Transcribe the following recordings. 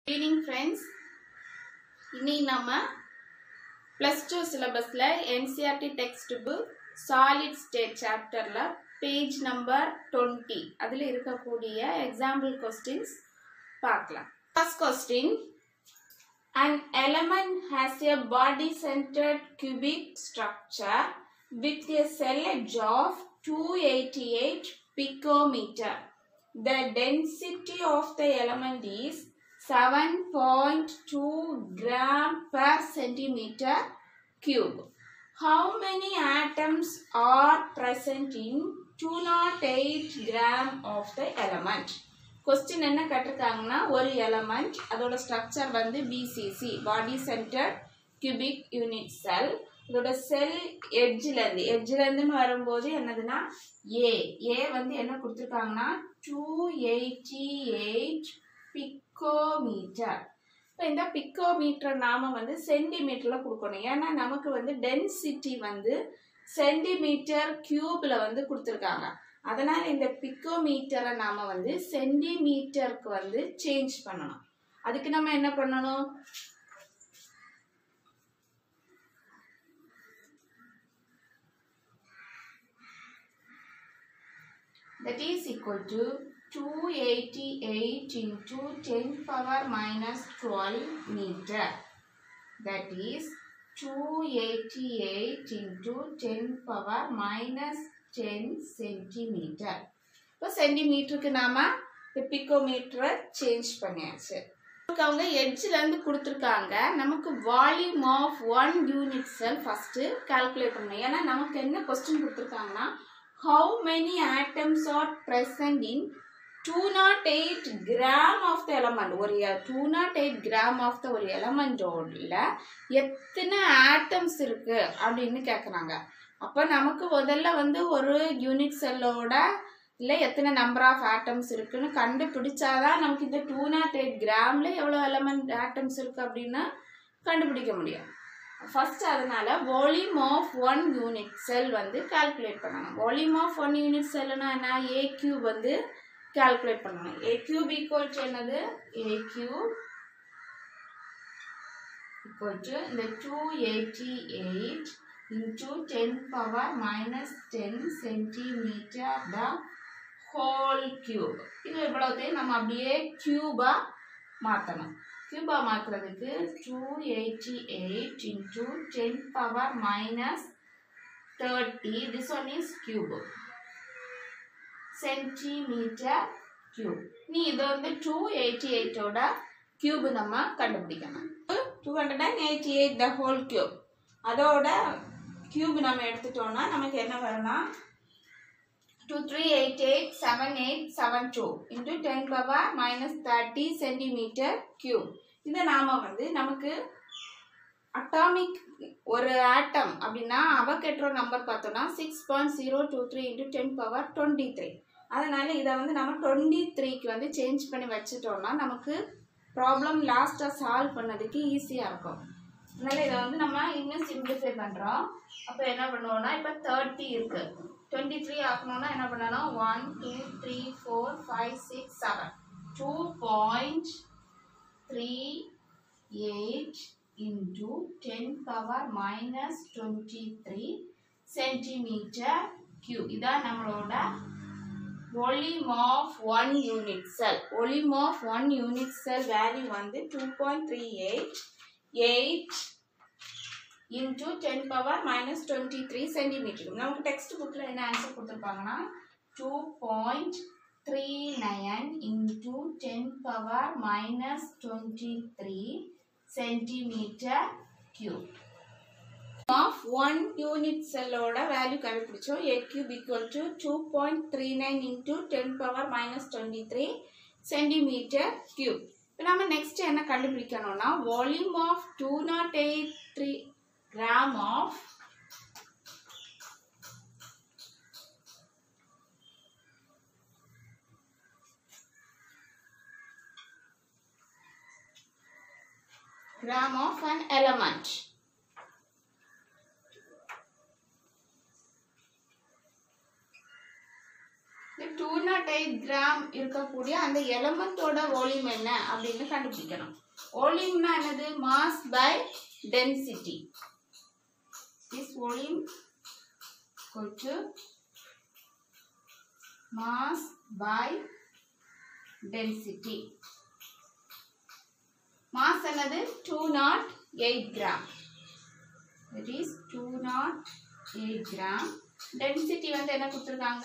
Evening friends இன்னைக்கு நம்ம plus two சிலபஸில் NCERT text book solid state சாப்டரில் பேஜ் நம்பர் டுவெண்ட்டி அதில் இருக்கக்கூடிய எக்ஸாம்பிள் கொஸ்டின்ஸ் பார்க்கலாம் first question An element has a body-centered cubic structure with a cell edge of 288 picometer. The density of the element is 7.2 gram per centimeter cube. How many atoms are present in 208 gram of the element? Question என்ன கேட்டிருக்காங்கன்னா ஒரு element அதோட structure வந்து BCC body centre cubic unit cell இதோட cell எட்ஜ்லேருந்து எட்ஜ்லேருந்துன்னு வரும்போது என்னதுன்னா ஏ ஏ வந்து என்ன கொடுத்துருக்காங்கன்னா டூ எயிட்டி எயிட் பிக்கோமீட்டர் இப்போ இந்த பிக்கோமீட்டர் நாம வந்து சென்டிமீட்டரில் கொடுக்கணும் ஏன்னா நமக்கு வந்து டென்சிட்டி வந்து சென்டிமீட்டர் கியூப்ல வந்து கொடுத்துருக்காங்க அதனால இந்த பிக்கோமீட்டரை நாம வந்து சென்டிமீட்டருக்கு வந்து சேஞ்ச் பண்ணணும் அதுக்கு நம்ம என்ன பண்ணணும் that is equal to 288 into 10 power minus 12 meter that is 288 into 10 power minus 10 centimeter இப்போ சென்டிமீட்டருக்கு நாம பிக்கோமீட்டரை சேஞ்ச் பண்ணியாச்சு நமக்கு அவங்க எட்ஜ்லேருந்து கொடுத்துருக்காங்க நமக்கு volume of one unit cell first calculate பண்ணணும் ஏன்னா நமக்கு என்ன கொஸ்டின் கொடுத்துருக்காங்கன்னா how many atoms are present in two nought eight gram of the element ஒரு two nought eight gram of the ஒரு எலமெண்டோட எத்தனை ஆட்டம்ஸ் இருக்கு அப்படின்னு கேட்குறாங்க அப்போ நமக்கு முதல்ல வந்து ஒரு யூனிட் செல்லோட இல்லை எத்தனை நம்பர் ஆஃப் ஆட்டம்ஸ் இருக்குன்னு கண்டுபிடிச்சாதான் நமக்கு இந்த டூ நாட் எயிட் கிராமில் எவ்வளோ எலமெண்ட் ஆட்டம்ஸ் இருக்குது அப்படின்னு கண்டுபிடிக்க முடியும் ஃபர்ஸ்ட் அதனால volume of one unit cell வந்து கால்குலேட் பண்ணணும் வால்யூம் ஆஃப் ஒன் யூனிட் செல்லுனா என்ன ஏ கியூப் வந்து கால்குலேட் பண்ணணும் ஏ கியூப் ஈக்குவல் டு என்னது ஏ கியூப் ஈக்குவல் டு இந்த two eighty eight into 10 power minus 10 centimeter the whole cube இது இவ்வளோத்தையும் நம்ம அப்படியே கியூபா மாற்றணும் கியூபா மாற்றுறதுக்கு two eighty eight into ten power minus thirty this one is cube centimetre cube நீ இதை வந்து டூ எயிட்டி எயிட்டோட கியூப் நம்ம கண்டுபிடிக்கணும் two hundred and eighty eight the whole cube அதோட கியூப் நம்ம எடுத்துட்டோம்னா நமக்கு என்ன வரும்னா two three eight eight seven eight seven two into ten power minus thirty centimetre cube இதை நாம் வந்து நமக்கு அட்டாமிக் ஒரு ஆட்டம் அப்படின்னா அவகெட்ரோ நம்பர் பார்த்தோம்னா six point zero two three into ten power twenty three அதனால் இதை வந்து நம்ம டுவெண்ட்டி த்ரீக்கு வந்து சேஞ்ச் பண்ணி வச்சுட்டோம்னா நமக்கு ப்ராப்ளம் லாஸ்ட்டாக சால்வ் பண்ணதுக்கு ஈஸியாக இருக்கும் அதனால இதை வந்து நம்ம இன்னும் சிம்பிளிஃபை பண்ணுறோம் அப்போ என்ன பண்ணுவோம்னா இப்போ தேர்ட்டி இருக்கு டுவெண்ட்டி த்ரீ ஆக்கணும்னா என்ன பண்ணணும் one two three four five six seven two point three eight into ten power minus twenty three centimetre cube இதான் நம்மளோட volume of one unit cell volume of one unit cell value வந்து 2.38 8 into 10 power minus 23 centimeter நமக்கு text புக்கில் என்ன answer கொடுத்துருப்பாங்கன்னா two point three nine into ten power minus twenty three centimetre cube of one unit செல்லோட value கண்டுபிடிச்சோம் a cube equal to two point three nine into ten power minus twenty three centimetre cube இப்போ நம்ம next என்ன கண்டுபிடிக்கணும்னா volume of two nought eight three gram of gram of an element The 208 gram இருக்கக்கூடிய அந்த எலமெண்டோட volume என்ன அப்படின்னு கண்டுபிடிக்கணும் வால்யூம்னா என்னது mass by density this volume equal to mass by density mass என்னது 208 gram that is 208 gram density வந்து என்ன கொடுத்துருக்காங்க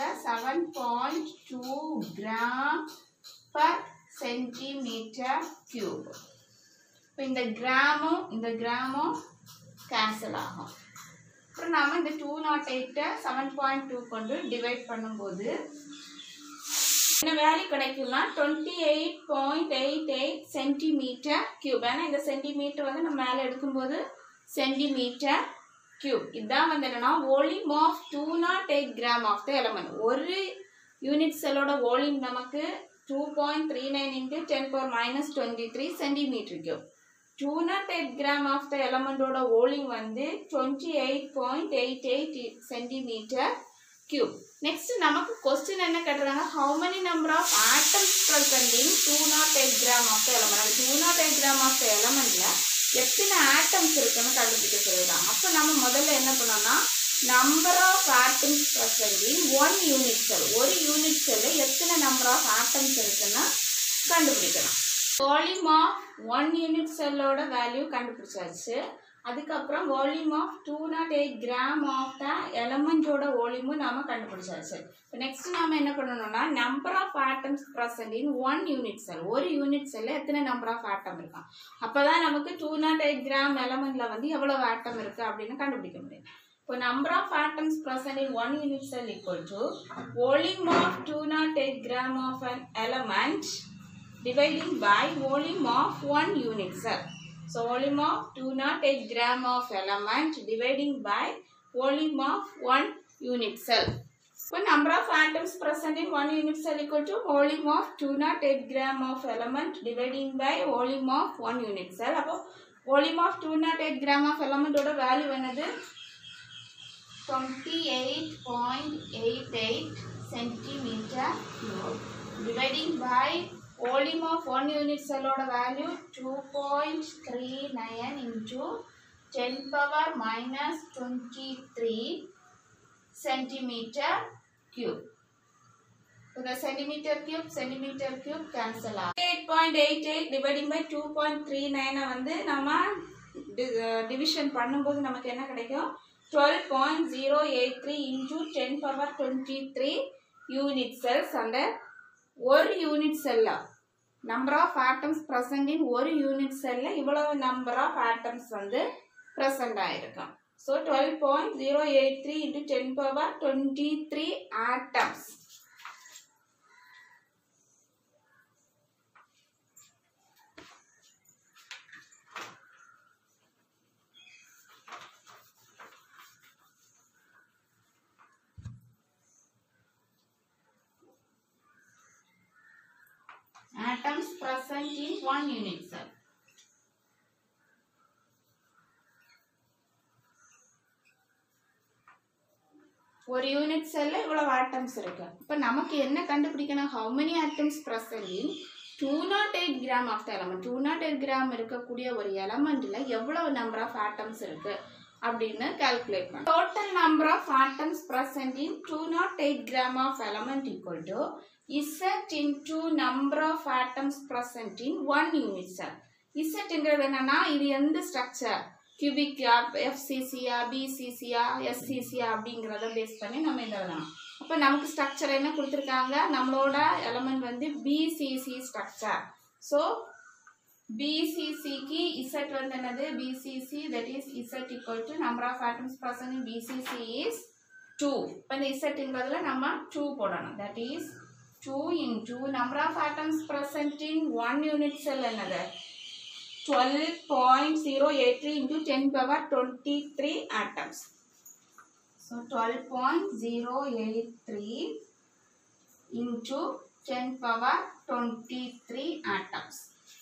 7.2 gram per centimeter cube இப்போ இந்த கிராமும் இந்த கிராமும் கேன்சல் ஆகும் அப்புறம் நாம இந்த டூ நாட் எயிட்டை செவன் பாயிண்ட் டூ கொண்டு டிவைட் பண்ணும்போது என்ன வேல்யூ கிடைக்கும்னா twenty eight point eight eight centimetre cube ஏன்னா இந்த சென்டிமீட்டர் வந்து நம்ம மேலே எடுக்கும்போது சென்டிமீட்டர் கியூப் இதுதான் வந்து என்னன்னா volume of two nought eight gram of the element ஒரு யூனிட் செல்லோட வால்யூம் நமக்கு two point three nine into ten power minus twenty three centimetre cube two nought eight gram of the எலமெண்டோட volume வந்து twenty eight point eight eight centimetre cube next நமக்கு question என்ன கேட்டுறாங்க how many number of atoms present in two nought eight gram of the element two nought eight gram of the எலமெண்ட்ல எத்தனை atoms இருக்குன்னு கண்டுபிடிக்க சொல்லிடுறாங்க அப்போ நம்ம முதல்ல என்ன பண்ணோம்னா number of atoms present in one unit cell ஒரு யூனிட் செல்ல எத்தனை நம்பர் ஆஃப் ஆட்டம்ஸ் இருக்குன்னு கண்டுபிடிக்கணும் வால்யூம் ஆஃப் ஒன் யூனிட் செல்லோட வேல்யூ கண்டுபிடிச்சாச்சு அதுக்கப்புறம் volume of two nought eight gram of the எலமெண்டோட வால்யூமும் நாம கண்டுபிடிச்சாச்சு இப்போ நெக்ஸ்ட் நாம என்ன பண்ணணும்னா number of atoms present in one unit cell ஒரு யூனிட் செல்ல எத்தனை நம்பர் ஆஃப் ஆட்டம் இருக்கும் அப்பதான் நமக்கு டூ நாட் எயிட் கிராம் எலமெண்ட்ல வந்து எவ்வளவு ஆட்டம் இருக்கு அப்படின்னு கண்டுபிடிக்க முடியும் இப்போ number of atoms present in one unit cell equal to volume of 208 gram of an element dividing by volume of one unit cell. So volume of 208 gram of element dividing by volume of one unit cell. So number of atoms present in one unit cell equal to volume of 208 gram of element dividing by volume of one unit cell. அப்போ volume of 208 gram of element ஓட value என்னது 28.88 centimeter cube dividing by volume of one unit cell ஓட value 2.39 into 10 power minus 23 centimeter cube. So the centimeter cube, centimeter cube cancel ஆகும் 8.88 dividing by 2.39 வந்து நம்ம division பண்ணும்போது நமக்கு என்ன கிடைக்கும் 12.083 into 10 power 23 unit cells அந்த ஒரு யூனிட் செல்ல number of atoms present in ஒரு யூனிட் செல்ல இவ்வளவு நம்பர் ஆஃப் ஆட்டம்ஸ் வந்து present ஆயிருக்கும் so twelve point zero eight three into ten power twenty three atoms atoms present in one unit cell. ஒரு unit செல்ல இவ்வளவு ஆட்டம்ஸ் இருக்கு இப்போ நமக்கு என்ன கண்டுபிடிக்கணும் how many atoms present in two nought eight gram of the element two nought eight gram இருக்கக்கூடிய ஒரு எலமெண்ட்ல எவ்வளவு நம்பர் ஆஃப் ஆட்டம்ஸ் இருக்கு அப்படின்னு கால்குலேட் பண்ணணும் total number of atoms present in two nought eight gram of element equal to Z into number of atoms present in one unit cell இசட்ங்கிறது என்னன்னா இது எந்த ஸ்ட்ரக்சர் கியூபிக்கா எஃப்சிசியா பிசிசியா எஸ்சிசியா அப்படிங்கிறத பேஸ் பண்ணி நம்ம இதை எழுதலாம் அப்போ நமக்கு ஸ்ட்ரக்சர் என்ன கொடுத்துருக்காங்க நம்மளோட எலமெண்ட் வந்து பிசிசி ஸ்ட்ரக்சர் ஸோ பிசிசிக்கு இசட் வந்து என்னது BCC that is Z equal to number of atoms present in BCC is two இப்போ இந்த இசட்ங்கிறதுல நம்ம டூ போடணும் that is two into number of atoms present in one unit cell என்னது 12.083 into 10 power 23 atoms. So 12.083 into 10 power 23 atoms.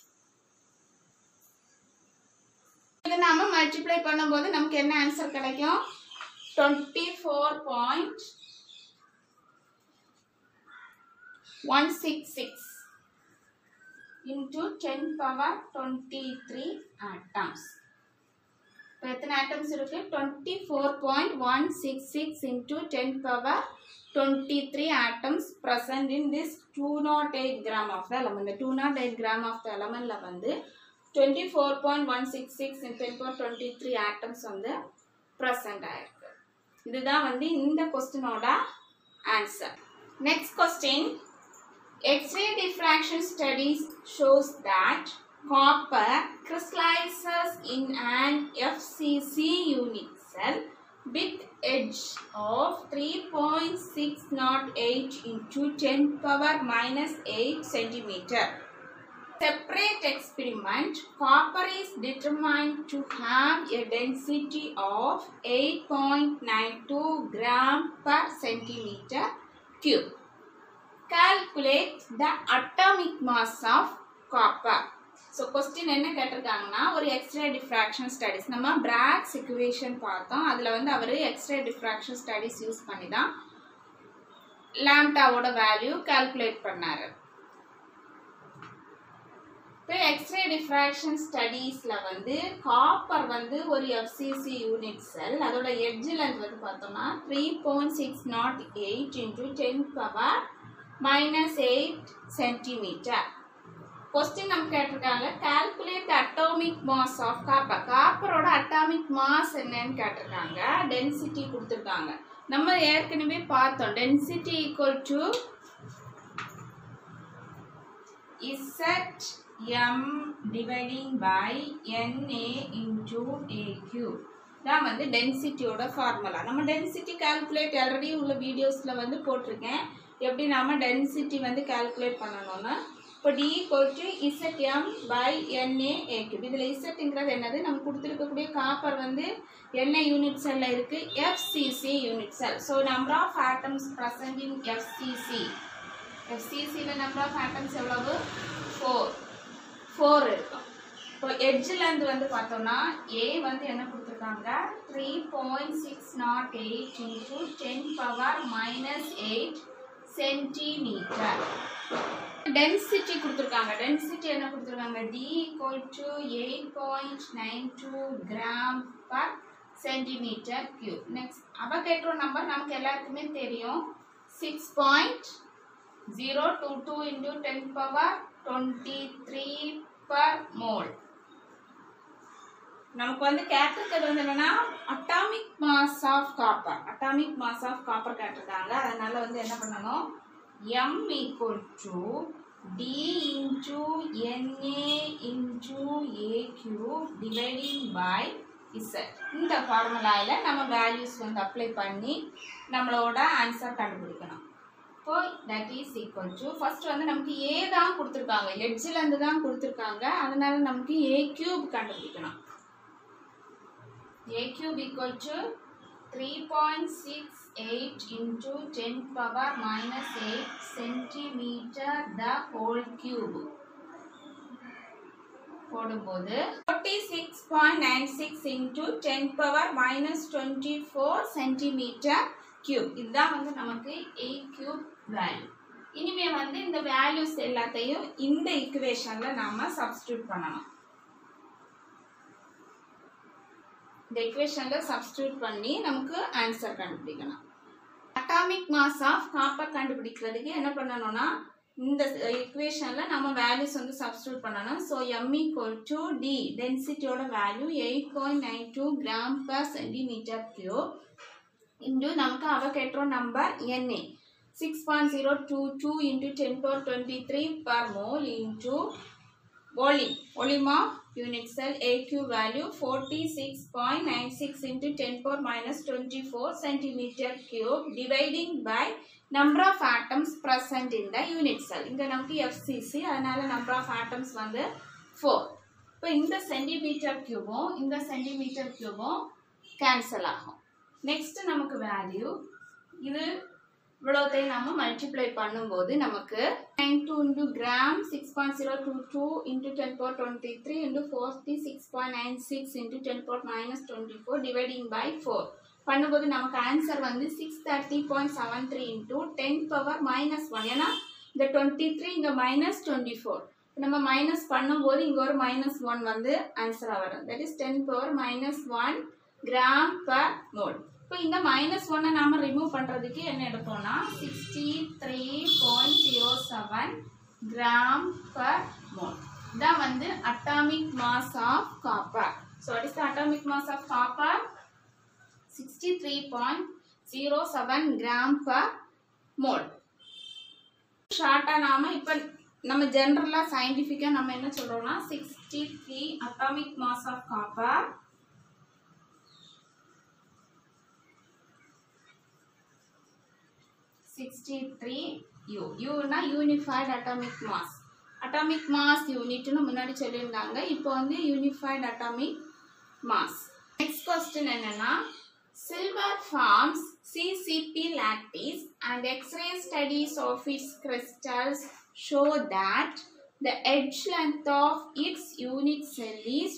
இதை நாம multiply பண்ணும்போது நமக்கு என்ன ஆன்சர் கிடைக்கும் twenty four point 166 into 10 power 23 atoms. இப்போ எத்தனை ஆட்டம்ஸ் இருக்கு twenty four point one six six into ten power twenty three atoms present in this two nought eight gram of the element இந்த two nought eight gram of the எலமெண்ட்ல வந்து twenty four point one six six in ten power twenty three atoms வந்து present ஆயிருக்கு இதுதான் வந்து இந்த கொஸ்டினோட answer next question X-ray diffraction studies shows that copper crystallizes in an FCC unit cell with edge of 3.608 into 10 power minus 8 centimeter. Separate experiment, copper is determined to have a density of 8.92 gram per centimeter cube. calculate the atomic mass of copper so question என்ன கேட்டிருக்காங்கன்னா ஒரு x ray diffraction studies நம்ம பிராக்ஸ் equation பார்த்தோம் அதில் வந்து அவர் X-ray diffraction studies use பண்ணி தான் லாம்டாவோட வேல்யூ கால்குலேட் பண்ணார் இப்போ எக்ஸ்ரே டிஃப்ராக்ஷன் ஸ்டடீஸில் வந்து காப்பர் வந்து ஒரு எஃப்சிசி யூனிட் செல் அதோட எட்ஜில் வந்து பார்த்தோம்னா three point six nought eight into ten power minus eight centimetre question நம்ம கேட்டிருக்காங்க calculate atomic mass of copper காப்பரோட அட்டாமிக் மாஸ் என்னன்னு கேட்டிருக்காங்க டென்சிட்டி கொடுத்துருக்காங்க நம்ம ஏற்கனவே பார்த்தோம் density equal to Z M dividing by NA into a cube தான் வந்து டென்சிட்டியோட ஃபார்முலா நம்ம டென்சிட்டி கால்குலேட் ஆல்ரெடி உள்ள வீடியோஸில் வந்து போட்டிருக்கேன் எப்படி நாம டென்சிட்டி வந்து கால்குலேட் பண்ணணும்னா இப்போ டி கொட்டு Z M by NA a cube இதில் இசட்டுங்கிறது என்னது நம்ம கொடுத்துருக்கக்கூடிய காப்பர் வந்து என்ன யூனிட் செல்ல இருக்கு FCC unit cell so number of atoms present in FCC எஃப்சிசியில் நம்பர் ஆஃப் ஆட்டம்ஸ் எவ்வளவு ஃபோர் ஃபோர் இருக்கும் இப்போ எட்ஜிலேருந்து வந்து பார்த்தோம்னா ஏ வந்து என்ன கொடுத்துருக்காங்க three point six nought eight into ten power minus eight centimetre density கொடுத்துருக்காங்க டென்சிட்டி என்ன கொடுத்துருக்காங்க d equal to eight point nine two gram per centimetre cube next Avogadro number நமக்கு எல்லாருக்குமே தெரியும் six point zero two two into ten power twenty three per mole நமக்கு வந்து கேட்டிருக்கிறது வந்து என்னன்னா atomic mass of copper atomic mass of copper கேட்டிருக்காங்க அதனால வந்து என்ன பண்ணணும் M equal to d into NA into a cube dividing by Z இந்த ஃபார்முலாவில் நம்ம வேல்யூஸ் வந்து அப்ளை பண்ணி நம்மளோட ஆன்சர் கண்டுபிடிக்கணும் இப்போ that is equal to first வந்து நமக்கு ஏ தான் கொடுத்துருக்காங்க எட்ஜில் இருந்து தான் கொடுத்துருக்காங்க அதனால நமக்கு ஏ கியூப் கண்டுபிடிக்கணும் a cube equal to 3.68 into 10 power minus 8 centimeter the whole cube போடும்போது 46.96 into 10 power minus 24 centimeter cube இதுதான் வந்து நமக்கு a cube value இனிமே வந்து இந்த வேல்யூஸ் எல்லாத்தையும் இந்த இக்குவேஷன்ல நாம சப்ஸ்டியூட் பண்ணணும் இந்த இக்குவேஷனில் சப்ஸ்டியூட் பண்ணி நமக்கு ஆன்சர் கண்டுபிடிக்கணும் அட்டாமிக் மாஸ் ஆஃப் காப்பர் கண்டுபிடிக்கிறதுக்கு என்ன பண்ணணும்னா இந்த இக்குவேஷனில் நம்ம வேல்யூஸ் வந்து சப்ஸ்டியூட் பண்ணணும் so M equal to d டென்சிட்டியோட value eight point nine two gram per centimetre cube into நமக்கு Avogadro number NA six point zero two two into ten power twenty three per mole into volume volume of unit cell aq value 46.96 into 10 power minus 24 centimeter cube dividing by number of atoms present in the unit cell இங்க நமக்கு fcc அதனால number of atoms வந்து 4 இப்போ இந்த centimetre கியூபும் இந்த centimetre கியூபும் cancel ஆகும் நெக்ஸ்ட் நமக்கு வேல்யூ இது இவ்வளோத்தையும் நம்ம மல்டிப்ளை பண்ணும்போது நமக்கு nine two into gram six point zero two two into ten power twenty three into forty six point nine six into ten power minus twenty four dividing by four பண்ணும்போது நமக்கு answer வந்து six thirty point seven three into ten power minus one ஏன்னா இந்த twenty three இங்கே minus twenty four நம்ம minus பண்ணும்போது இங்கே ஒரு மைனஸ் ஒன் வந்து ஆன்சராக வரும் that is ten power minus one gram per mole இப்போ இந்த மைனஸ் ஒன்னை நாம் ரிமூவ் பண்ணுறதுக்கு என்ன எடுப்போம்னா sixty three point zero seven gram per mole இதான் வந்து atomic mass of copper so what is the atomic mass of copper sixty three point zero seven gram per mole ஷார்ட்டாக நாம இப்போ நம்ம ஜென்ரலாக சயின்டிஃபிக்காக நம்ம என்ன சொல்கிறோம்னா sixty three atomic mass of copper sixty three u யூனா unified atomic mass atomic mass யூனிட்னு முன்னாடி சொல்லியிருந்தாங்க இப்போ வந்து unified atomic mass next question என்னன்னா silver forms CCP lattice and X-ray studies of its crystals show that the edge length of its unit cell is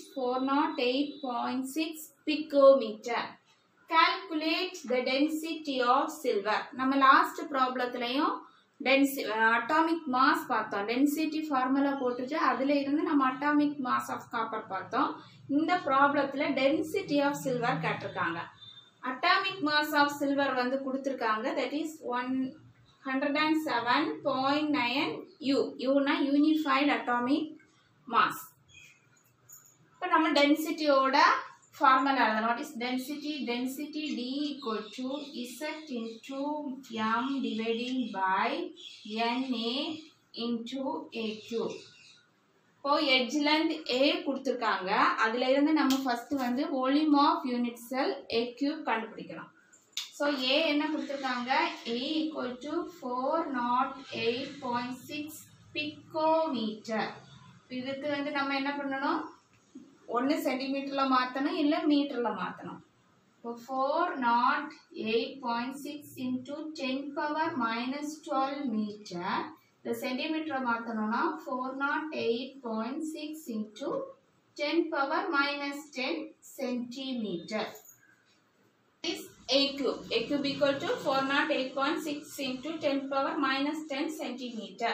408.6 picometer. Calculate the density of silver. நம்ம last ப்ராப்ளத்துலையும் density atomic mass பார்த்தோம் density formula போட்டுட்டு அதில் இருந்து நம்ம atomic mass of copper பார்த்தோம் இந்த ப்ராப்ளத்தில் டென்சிட்டி ஆஃப் சில்வர் கேட்டிருக்காங்க அட்டாமிக் மாஸ் ஆஃப் சில்வர் வந்து கொடுத்துருக்காங்க that is one hundred and seven point nine u யூனா யூனிஃபைடு அட்டாமிக் மாஸ் இப்போ நம்ம டென்சிட்டியோட ஃபார்முலா எழுதணும் what is density density D equal to Z into M dividing by NA into a cube இப்போ எட்ஜ்லேருந்து a கொடுத்துருக்காங்க அதுல இருந்து நம்ம ஃபர்ஸ்ட் வந்து volume of unit cell a cube கண்டுபிடிக்கலாம் ஸோ ஏ என்ன கொடுத்துருக்காங்க a equal to four naught eight point six picometre இதுக்கு வந்து நம்ம என்ன பண்ணணும் ஒன்று சென்டிமீட்டரில் மாற்றணும் இல்லை மீட்டரில் மாற்றணும் இப்போ four naught eight point six into ten power minus twelve metre இந்த சென்டிமீட்டரை மாற்றணும்னா four naught eight point six into ten power minus ten centimetre is a cube. a cube equal to 408.6 into 10 power minus 10 centimeter.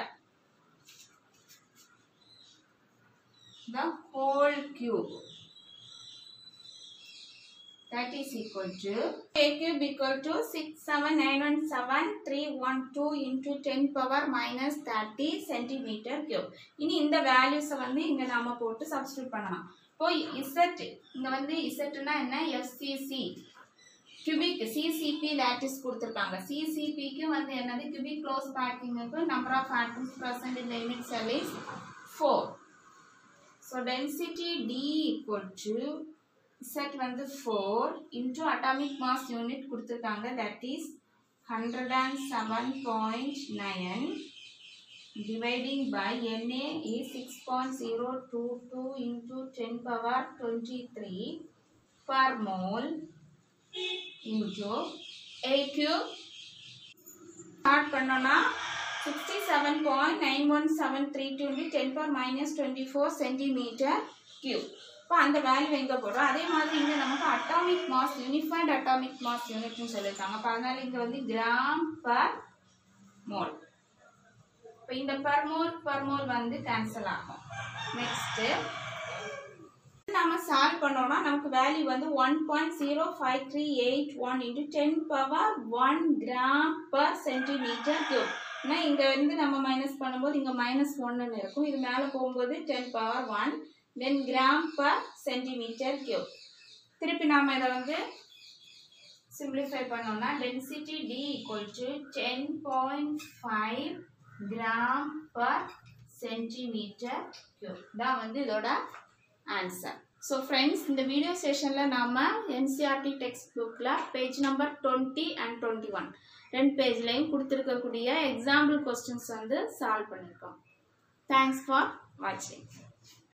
The whole cube. That is equal to a cube equal to 67917 into 10 power minus 30 centimeter cube. இனி இந்த வேல்யூஸை வந்து இங்க நாம போட்டு substitute பண்ணலாம் இப்போ Z இங்க வந்து இசட்னா என்ன எஃப்சிசி கியூபிக் சிசிபி லேட்டிஸ் கொடுத்துருக்காங்க சிசிபிக்கு வந்து என்னது கியூபிக் க்ளோஸ் பேக்கிங்க்கு number of atoms present in the unit cell is 4 so density d equal to set வந்து 4 into atomic mass unit கொடுத்துருக்காங்க that is 107.9 dividing by Na is 6.022 into 10 power 23 per mole into a cube start பண்ணோம்னா sixty seven point nine one seven three two ten power minus twenty four centimetre cube இப்போ அந்த value எங்கே போடுறோம் அதே மாதிரி இங்கே நமக்கு atomic mass unified atomic mass யூனிட்னு சொல்லியிருக்காங்க அப்போ அதனால இங்கே வந்து கிராம் பர் மோல் இப்போ இந்த பர் மோல் பர் மோல் வந்து கேன்சல் ஆகும் நெக்ஸ்ட்டு நம்ம சால்வ் பண்ணோம்னா நமக்கு வேல்யூ வந்து one point zero five three eight one into ten power one gram per centimetre cube ஏன்னா இங்கே வந்து நம்ம மைனஸ் பண்ணும்போது இங்கே மைனஸ் ஒன்றுன்னு இருக்கும் இது மேலே போகும்போது ten power one then gram per centimetre cube திருப்பி நாம் இதை வந்து சிம்பிளிஃபை பண்ணோம்னா density D equal to ten point five gram per centimetre cube தான் வந்து இதோட ஆன்சர் ஸோ ஃப்ரெண்ட்ஸ் இந்த வீடியோ செஷனில் நாம் என்சிஆர்டி டெக்ஸ்ட் புக்கில் page number twenty and twenty one ரெண்டு பேஜ்லேயும் கொடுத்துருக்கக்கூடிய எக்ஸாம்பிள் கொஸ்டின்ஸ் வந்து சால்வ் பண்ணியிருக்கோம் தேங்க்ஸ் ஃபார் வாட்சிங்